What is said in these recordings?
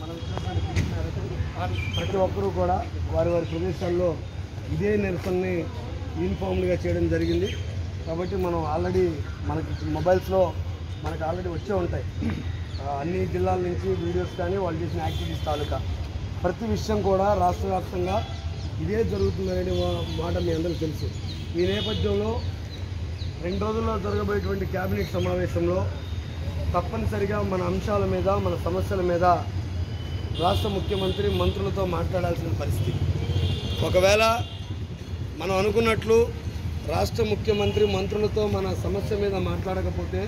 ప్రతి ఒక్కరూ కూడా వారి వారి ప్రదేశాల్లో ఇదే నిరసనని యూనిఫామ్గా చేయడం జరిగింది కాబట్టి మనం ఆల్రెడీ మనకి మొబైల్స్లో మనకు ఆల్రెడీ వచ్చే ఉంటాయి ఆ, అన్ని జిల్లాల నుంచి వీడియోస్ కానీ వాళ్ళు చేసిన యాక్టివిటీస్ తాలూకా ప్రతి విషయం కూడా రాష్ట్ర వ్యాప్తంగా ఇదే జరుగుతుందనే మా- మాట మీ అందరికీ తెలుసు ఈ నేపథ్యంలో రెండు రోజుల్లో జరగబోయేటువంటి కేబినెట్ సమావేశంలో తప్పనిసరిగా మన అంశాల మీద మన సమస్యల మీద రాష్ట్ర ముఖ్యమంత్రి మంత్రులతో మాట్లాడాల్సిన పరిస్థితి ఒకవేళ మనం అనుకున్నట్లు రాష్ట్ర ముఖ్యమంత్రి మంత్రులతో మన సమస్య మీద మాట్లాడకపోతే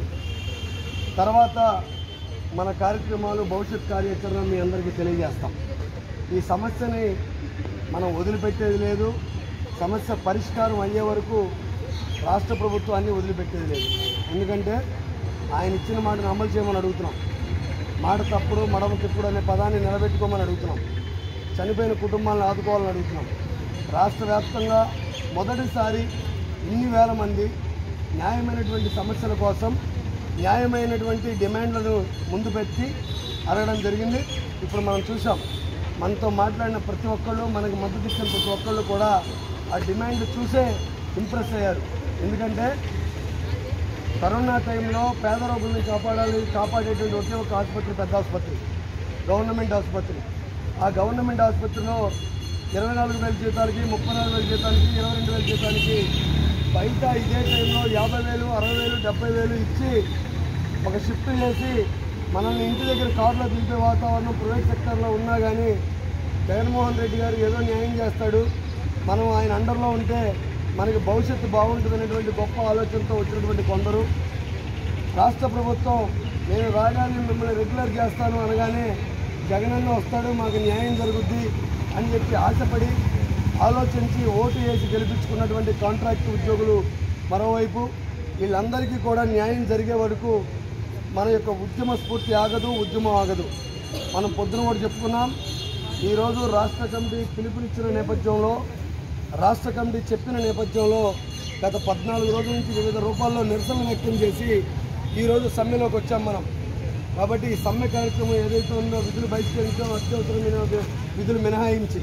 తర్వాత మన కార్యక్రమాలు భవిష్యత్ కార్యాచరణ మీ అందరికీ తెలియజేస్తాం ఈ సమస్యని మనం వదిలిపెట్టేది లేదు సమస్య పరిష్కారం అయ్యే వరకు రాష్ట్ర ప్రభుత్వాన్ని వదిలిపెట్టేది లేదు ఎందుకంటే ఆయన ఇచ్చిన మాటను అమలు చేయమని అడుగుతున్నాం మాట తప్పుడు మడమ తిప్పుడు అనే పదాన్ని నిలబెట్టుకోమని అడుగుతున్నాం చనిపోయిన కుటుంబాలను ఆదుకోవాలని అడుగుతున్నాం రాష్ట్ర వ్యాప్తంగా మొదటిసారి ఇన్ని వేల మంది న్యాయమైనటువంటి సమస్యల కోసం న్యాయమైనటువంటి డిమాండ్లను ముందు పెట్టి అడగడం జరిగింది ఇప్పుడు మనం చూసాం మనతో మాట్లాడిన ప్రతి ఒక్కళ్ళు మనకి మద్దతు ఇచ్చిన ప్రతి ఒక్కళ్ళు కూడా ఆ డిమాండ్ చూసే ఇంప్రెస్ అయ్యారు ఎందుకంటే కరోనా టైంలో పేద రోగుల్ని కాపాడాలి కాపాడేటువంటి ఒకే ఒక ఆసుపత్రి పెద్ద ఆసుపత్రి గవర్నమెంట్ ఆసుపత్రి ఆ గవర్నమెంట్ ఆసుపత్రిలో ఇరవై నాలుగు వేల జీతాలకి ముప్పై నాలుగు వేల జీతాలకి ఇరవై రెండు వేల జీతాలకి బయట ఇదే టైంలో యాభై వేలు అరవై వేలు డెబ్బై వేలు ఇచ్చి ఒక షిఫ్ట్ చేసి మనల్ని ఇంటి దగ్గర కారులో దింపే వాతావరణం ప్రైవేట్ సెక్టర్లో ఉన్నా కానీ జగన్మోహన్ రెడ్డి గారు ఏదో న్యాయం చేస్తాడు మనం ఆయన అండర్లో ఉంటే మనకి భవిష్యత్తు బాగుంటుంది అనేటువంటి గొప్ప ఆలోచనతో వచ్చినటువంటి కొందరు రాష్ట్ర ప్రభుత్వం నేను రాగానే మిమ్మల్ని రెగ్యులర్ చేస్తాను అనగానే జగనన్న వస్తాడు మాకు న్యాయం జరుగుద్ది అని చెప్పి ఆశపడి ఆలోచించి ఓటు వేసి గెలిపించుకున్నటువంటి కాంట్రాక్ట్ ఉద్యోగులు మరోవైపు వీళ్ళందరికీ కూడా న్యాయం జరిగే వరకు మన యొక్క ఉద్యమ స్ఫూర్తి ఆగదు ఉద్యమం ఆగదు మనం పొద్దున కూడా చెప్పుకున్నాం ఈరోజు రాష్ట్ర కమిటీ పిలుపునిచ్చిన నేపథ్యంలో రాష్ట్ర కమిటీ చెప్పిన నేపథ్యంలో గత పద్నాలుగు రోజుల నుంచి వివిధ రూపాల్లో నిరసన వ్యక్తం చేసి ఈరోజు సమ్మెలోకి వచ్చాం మనం కాబట్టి ఈ సమ్మె కార్యక్రమం ఏదైతే ఉందో విధులు బహిష్కరించామో అత్యవసరమైన విధులు మినహాయించి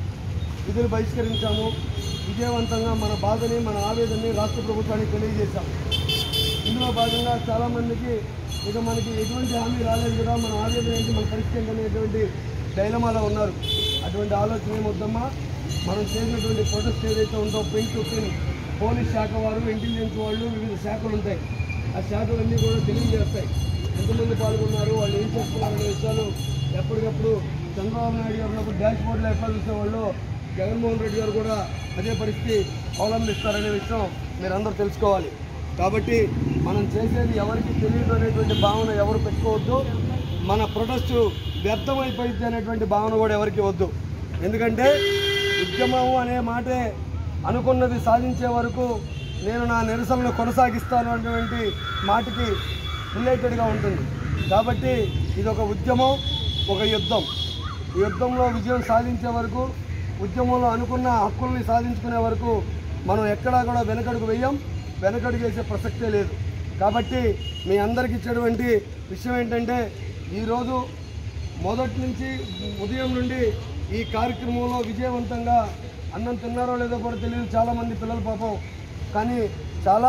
విధులు బహిష్కరించాము విజయవంతంగా మన బాధని మన ఆవేదనని రాష్ట్ర ప్రభుత్వానికి తెలియజేశాం ఇందులో భాగంగా చాలామందికి ఇక మనకి ఎటువంటి హామీ రాలేదు కదా మన ఆవేదన ఏంటి మన పరిస్థితి ఏంటి అనేటువంటి డైలమాలో ఉన్నారు అటువంటి ఆలోచన ఏమొద్దమ్మా మనం చేసినటువంటి ప్రొటెస్ట్ ఏదైతే ఉందో పిన్ టు పిన్ పోలీస్ శాఖ వారు ఇంటెలిజెన్స్ వాళ్ళు వివిధ శాఖలు ఉంటాయి ఆ శాఖలన్నీ కూడా తెలియజేస్తాయి ఎంతమంది పాల్గొన్నారు వాళ్ళు ఏం చేస్తున్నారు అనే విషయాలు ఎప్పటికప్పుడు చంద్రబాబు నాయుడు గారు ఉన్నప్పుడు డాష్ బోర్డులో ఎట్లా చూసేవాళ్ళు జగన్మోహన్ రెడ్డి గారు కూడా అదే పరిస్థితి అవలంబిస్తారనే విషయం మీరందరూ తెలుసుకోవాలి కాబట్టి మనం చేసేది ఎవరికి తెలియదు అనేటువంటి భావన ఎవరు పెట్టుకోవద్దు మన ప్రొటెస్ట్ వ్యర్థమైపోయింది అనేటువంటి భావన కూడా ఎవరికి వద్దు ఎందుకంటే ఉద్యమం అనే మాటే అనుకున్నది సాధించే వరకు నేను నా నిరసనను కొనసాగిస్తాను అనేటువంటి మాటకి రిలేటెడ్గా ఉంటుంది కాబట్టి ఇది ఒక ఉద్యమం ఒక యుద్ధం ఈ యుద్ధంలో విజయం సాధించే వరకు ఉద్యమంలో అనుకున్న హక్కుల్ని సాధించుకునే వరకు మనం ఎక్కడా కూడా వెనకడుగు వేయం వెనకడుగు వేసే ప్రసక్తే లేదు కాబట్టి మీ అందరికి ఇచ్చేటువంటి విషయం ఏంటంటే ఈరోజు మొదటి నుంచి ఉదయం నుండి ఈ కార్యక్రమంలో విజయవంతంగా అన్నం తిన్నారో లేదో కూడా తెలియదు చాలామంది పిల్లల పాపం కానీ చాలా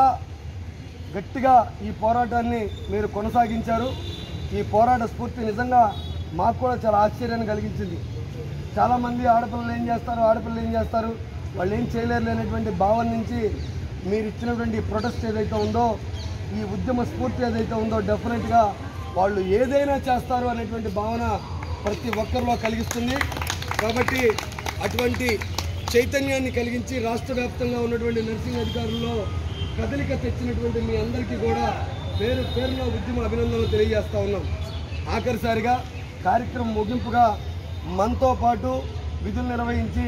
గట్టిగా ఈ పోరాటాన్ని మీరు కొనసాగించారు ఈ పోరాట స్ఫూర్తి నిజంగా మాకు కూడా చాలా ఆశ్చర్యాన్ని కలిగించింది చాలామంది ఆడపిల్లలు ఏం చేస్తారు ఆడపిల్లలు ఏం చేస్తారు వాళ్ళు ఏం చేయలేరు అనేటువంటి భావన నుంచి మీరు ఇచ్చినటువంటి ప్రొటెస్ట్ ఏదైతే ఉందో ఈ ఉద్యమ స్ఫూర్తి ఏదైతే ఉందో డెఫినెట్గా వాళ్ళు ఏదైనా చేస్తారు అనేటువంటి భావన ప్రతి ఒక్కరిలో కలిగిస్తుంది కాబట్టి అటువంటి చైతన్యాన్ని కలిగించి రాష్ట్ర వ్యాప్తంగా ఉన్నటువంటి నర్సింగ్ అధికారుల్లో కదలిక తెచ్చినటువంటి మీ అందరికీ కూడా పేరు పేరున ఉద్యమ అభినందనలు తెలియజేస్తా ఉన్నాం ఆఖరిసారిగా కార్యక్రమం ముగింపుగా మనతో పాటు విధులు నిర్వహించి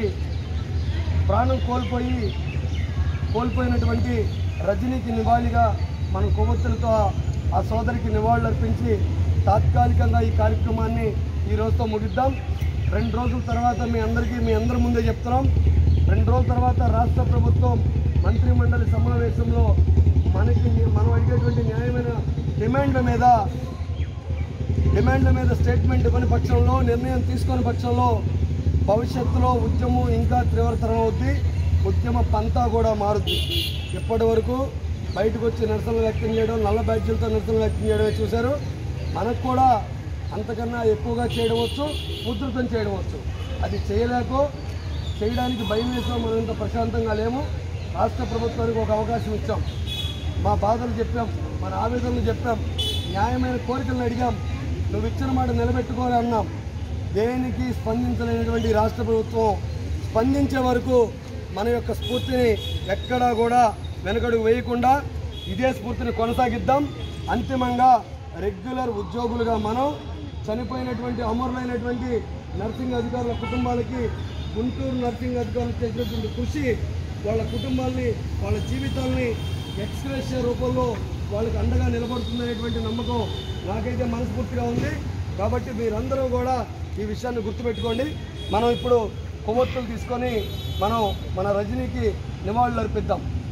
ప్రాణం కోల్పోయి కోల్పోయినటువంటి రజనీకి నివాళిగా మనం కొవ్వొత్తులతో ఆ సోదరికి నివాళులు అర్పించి తాత్కాలికంగా ఈ కార్యక్రమాన్ని ఈ రోజుతో ముగిద్దాం రెండు రోజుల తర్వాత మీ అందరికీ మీ అందరి ముందే చెప్తున్నాం రెండు రోజుల తర్వాత రాష్ట్ర ప్రభుత్వం మంత్రిమండలి సమావేశంలో మనకి మనం అడిగేటువంటి న్యాయమైన డిమాండ్ల మీద డిమాండ్ల మీద స్టేట్మెంట్ ఇవ్వని పక్షంలో నిర్ణయం తీసుకొని పక్షంలో భవిష్యత్తులో ఉద్యమం ఇంకా తీవ్రతరం అవుద్ది ఉద్యమ పంతా కూడా మారుద్ది ఇప్పటి వరకు బయటకు వచ్చి నిరసనలు వ్యక్తం చేయడం నల్ల బ్యాడ్జీలతో నిరసనలు వ్యక్తం చేయడమే చూశారు మనకు కూడా అంతకన్నా ఎక్కువగా చేయడం వచ్చు ఉధృతం చేయడం వచ్చు అది చేయలేకో చేయడానికి భయం వేసాం మనం ఇంత ప్రశాంతంగా లేము రాష్ట్ర ప్రభుత్వానికి ఒక అవకాశం ఇచ్చాం మా బాధలు చెప్పాం మన ఆవేదనలు చెప్పాం న్యాయమైన కోరికలను అడిగాం నువ్వు ఇచ్చిన మాట నిలబెట్టుకోవాలి అన్నాం దేనికి స్పందించలేనటువంటి రాష్ట్ర ప్రభుత్వం స్పందించే వరకు మన యొక్క స్ఫూర్తిని ఎక్కడా కూడా వెనకడుగు వేయకుండా ఇదే స్ఫూర్తిని కొనసాగిద్దాం అంతిమంగా రెగ్యులర్ ఉద్యోగులుగా మనం చనిపోయినటువంటి అమరులైనటువంటి నర్సింగ్ అధికారుల కుటుంబాలకి గుంటూరు నర్సింగ్ అధికారులు చేసినటువంటి కృషి వాళ్ళ కుటుంబాల్ని వాళ్ళ జీవితాల్ని ఎక్స్ప్రెస్ రూపంలో వాళ్ళకి అండగా నిలబడుతుందనేటువంటి నమ్మకం నాకైతే మనస్ఫూర్తిగా ఉంది కాబట్టి మీరందరూ కూడా ఈ విషయాన్ని గుర్తుపెట్టుకోండి మనం ఇప్పుడు కొవ్వొత్తులు తీసుకొని మనం మన రజనీకి నివాళులు అర్పిద్దాం